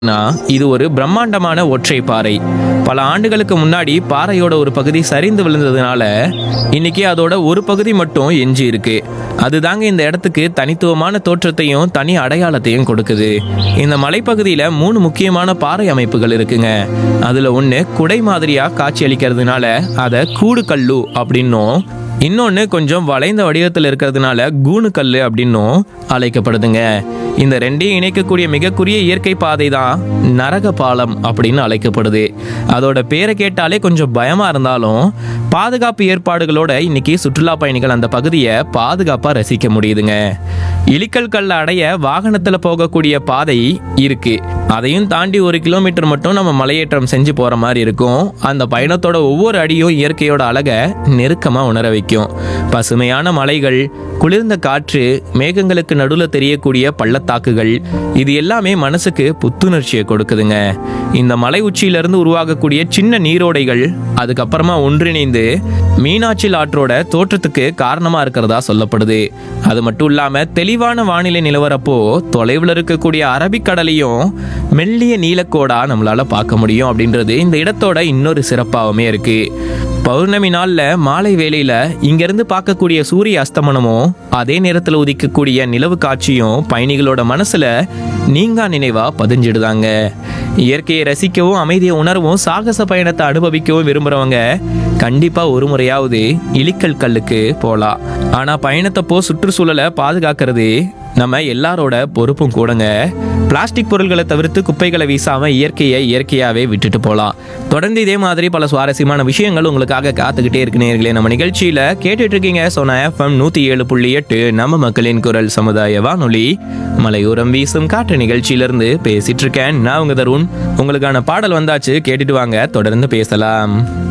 நான் இது ஒரு பிரம்மாண்டமான ஒற்றை பாறை பல ஆண்டுகளுக்கு முன்னாடி பாறையோட ஒரு பகுதி சரிந்து விழுந்ததுனால இன்னைக்கு அதோட ஒரு பகுதி மட்டும் எஞ்சி இருக்கு அதுதாங்க இந்த இடத்துக்கு தனித்துவமான தோற்றத்தையும் தனி அடையாளத்தையும் கொடுக்குது இந்த மலைப்பகுதியில மூணு முக்கியமான பாறை அமைப்புகள் இருக்குங்க அதுல ஒண்ணு குடை மாதிரியா காட்சி அளிக்கிறதுனால அதை கூடுகல்லு அப்படின்னும் இன்னொன்று கொஞ்சம் வளைந்த வடிவத்தில் இருக்கிறதுனால கூணுக்கல் அப்படின்னும் அழைக்கப்படுதுங்க இந்த ரெண்டையும் இணைக்கக்கூடிய மிகக்குரிய இயற்கை பாதை தான் நரக பாலம் அப்படின்னு அழைக்கப்படுது அதோட பேரை கேட்டாலே கொஞ்சம் பயமா இருந்தாலும் பாதுகாப்பு ஏற்பாடுகளோட இன்னைக்கு சுற்றுலா பயணிகள் அந்த பகுதியை பாதுகாப்பாக ரசிக்க முடியுதுங்க இலிக்கல் கல்ல அடைய வாகனத்தில் போகக்கூடிய பாதை இருக்கு அதையும் தாண்டி ஒரு கிலோமீட்டர் மட்டும் நம்ம மலையேற்றம் செஞ்சு போற மாதிரி இருக்கும் அந்த பயணத்தோட ஒவ்வொரு அடியும் இயற்கையோட அழகை நெருக்கமா உணர வைக்கும் பசுமையான மலைகள் குளிர்ந்த காற்று மேகங்களுக்கு நடுவில் தெரியக்கூடிய பள்ளத்தாக்குகள் இது எல்லாமே மனசுக்கு புத்துணர்ச்சியை கொடுக்குதுங்க இந்த மலை உச்சியிலிருந்து உருவாகக்கூடிய சின்ன நீரோடைகள் அதுக்கப்புறமா ஒன்றிணைந்து மீனாட்சில் ஆற்றோட தோற்றத்துக்கு காரணமா இருக்கிறதா சொல்லப்படுது அது மட்டும் இல்லாம தெளிவான வானிலை நிலவரப்போ தொலைவில் இருக்கக்கூடிய அரபிக்கடலையும் மெல்லிய நீலக்கோடா நம்மளால பார்க்க முடியும் அப்படின்றது இந்த இடத்தோட இன்னொரு சிறப்பாகவுமே இருக்கு பௌர்ணமி நாள்ல மாலை வேளையில இங்கிருந்து பார்க்கக்கூடிய சூரிய அஸ்தமனமும் அதே நேரத்தில் உதிக்கக்கூடிய நிலவு காட்சியும் பயணிகளோட மனசுல நீங்கா நினைவா பதிஞ்சிடுதாங்க இயற்கையை ரசிக்கவும் அமைதியை உணரவும் சாகச பயணத்தை அனுபவிக்கவும் விரும்புறவங்க கண்டிப்பா ஒரு முறையாவது இலிக்கல் கல்லுக்கு போலாம் ஆனா பயணத்தப்போ சுற்றுச்சூழலை பாதுகாக்கிறது நம்ம எல்லாரோட பொறுப்பும் கூடங்க பிளாஸ்டிக் பொருட்களை தவிர்த்து குப்பைகளை வீசாம இயற்கையை இயற்கையாவே விட்டுட்டு போலாம் தொடர்ந்து இதே மாதிரி பல சுவாரஸ்யமான விஷயங்கள் உங்களுக்காக காத்துக்கிட்டே இருக்கு நேர்களே நம்ம நிகழ்ச்சியில கேட்டுட்டு இருக்கீங்க சொன்ன எஃப்எம் நூத்தி ஏழு புள்ளி எட்டு நம்ம மக்களின் குரல் சமுதாய வானொலி மலையோரம் வீசும் காற்று நிகழ்ச்சியிலிருந்து பேசிட்டு இருக்கேன் நான் உங்க தருண் உங்களுக்கான பாடல் வந்தாச்சு கேட்டுட்டு வாங்க தொடர்ந்து பேசலாம்